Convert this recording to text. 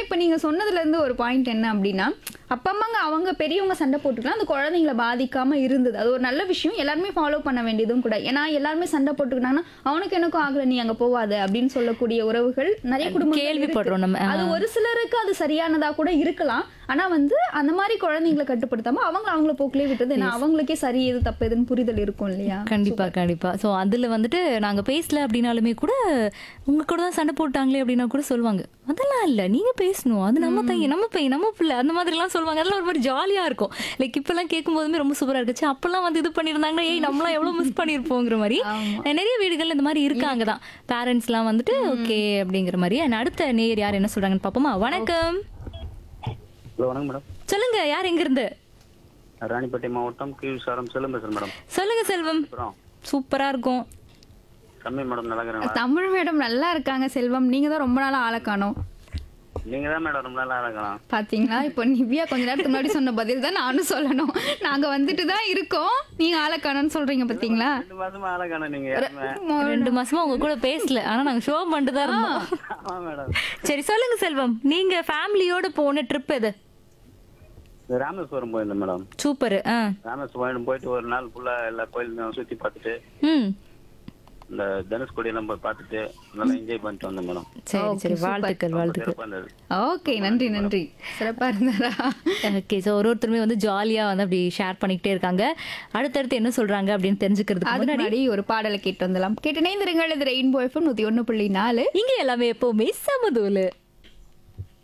இப்போ நீங்க சொன்னதுல இருந்து ஒரு பாயிண்ட் என்ன அப்படின்னா அப்பா அம்மாங்க அவங்க பெரியவங்க சண்டை போட்டுக்கலாம் அந்த குழந்தைங்களை பாதிக்காம இருந்தது அது ஒரு நல்ல விஷயம் எல்லாருமே ஃபாலோ பண்ண வேண்டியதும் கூட ஏன்னா எல்லாருமே சண்டை போட்டுக்கிட்டாங்கன்னா அவனுக்கு எனக்கும் ஆகல நீ அங்க போவாத அப்படின்னு சொல்லக்கூடிய உறவுகள் நிறைய குடும்பம் கேள்விப்படுறோம் நம்ம. அது ஒரு சிலருக்கு அது சரியானதா கூட இருக்கலாம் ஆனா வந்து அந்த மாதிரி குழந்தைங்களை கட்டுப்படுத்தாம அவங்க அவங்கள போக்கிலே விட்டது ஏன்னா அவங்களுக்கே சரி எது தப்பு எதுன்னு புரிதல் இருக்கும் இல்லையா கண்டிப்பா கண்டிப்பா சோ அதுல வந்துட்டு நாங்க பேசல அப்படின்னாலுமே கூட உங்க கூட தான் சண்டை போட்டாங்களே அப்படின்னா கூட சொல்லுவாங்க அதெல்லாம் இல்ல நீங்க பேசணும் அது நம்ம பையன் நம்ம பையன் நம்ம பிள்ளை அந்த மாதிரி எல்லாம் சொல்லுவாங்க அதெல்லாம் ஒரு மாதிரி ஜாலியா இருக்கும் லைக் இப்பெல்லாம் கேட்கும் போதுமே ரொம்ப சூப்பரா இருந்துச்சு அப்பெல்லாம் வந்து இது பண்ணிருந்தாங்கன்னா ஏய் நம்மளாம் எவ்வளவு மிஸ் பண்ணிருப்போங்கிற மாதிரி நிறைய வீடுகள் இந்த மாதிரி இருக்காங்க தான் பேரண்ட்ஸ் எல்லாம் வந்துட்டு ஓகே அப்படிங்கிற மாதிரி And அடுத்த நேயர் யார் என்ன சொல்றாங்கன்னு பாப்போமா வணக்கம் ஹலோ வணக்கம் மேடம் சொல்லுங்க யார் எங்க இருந்து ராணிப்பேட்டை மாவட்டம் கீழ்சாரம் செல்லும் பேசுறேன் மேடம் சொல்லுங்க செல்வம் அப்புறம் சூப்பரா இருக்கும் கம்மி மேடம் நல்லா இருக்கிறீங்களா தமிழ் மேடம் நல்லா இருக்காங்க செல்வம் நீங்க தான் ரொம்ப நாளா ஆளை காணோம் நீங்க தான் மேடம் ரொம்ப நல்லா இருக்கலாம் பாத்தீங்களா இப்போ நிவ்யா கொஞ்ச நேரத்துக்கு முன்னாடி சொன்ன பதில் தான் நானும் சொல்லணும் நாங்க வந்துட்டு தான் இருக்கோம் நீங்க ஆளை காணோம்னு சொல்றீங்க பாத்தீங்களா ரெண்டு மாசமா அழகான நீங்க யாருமே ரெண்டு மாசமா உங்க கூட பேசல ஆனா நாங்க ஷோ பண்ணிட்டு தான் இருந்தோம் ஆமா மேடம் சரி சொல்லுங்க செல்வம் நீங்க ஃபேமிலியோட போன ட்ரிப் எது இந்த ராமேஸ்வரம் போயிருந்தேன் மேடம் சூப்பர் ஆ ராமேஸ்வரம் போயிட்டு ஒரு நாள் ஃபுல்லா எல்லா கோயிலும் சுத்தி பார்த்துட்டு ம் இந்த தனுஷ்கோடி எல்லாம் போய் பார்த்துட்டு நல்லா என்ஜாய் பண்ணிட்டு வந்தேன் மேடம் சரி சரி வாழ்த்துக்கள் வாழ்த்துக்கள் சிறப்பா இருந்தது ஓகே நன்றி நன்றி சிறப்பா இருந்தாரா ஓகே ஸோ ஒரு ஒருத்தருமே வந்து ஜாலியா வந்து அப்படி ஷேர் பண்ணிக்கிட்டே இருக்காங்க அடுத்தடுத்து என்ன சொல்றாங்க அப்படின்னு தெரிஞ்சுக்கிறதுக்கு அதுக்கு முன்னாடி முன்னாடி ஒரு பாடலை கேட்டு வந்துடலாம் கேட்டு இணைந்திருங்கள் இது ரெயின்போ எஃப்எம் நூத்தி ஒண்ணு புள்ளி நாலு இங்க எல்லாமே எப்பவுமே சமதூலு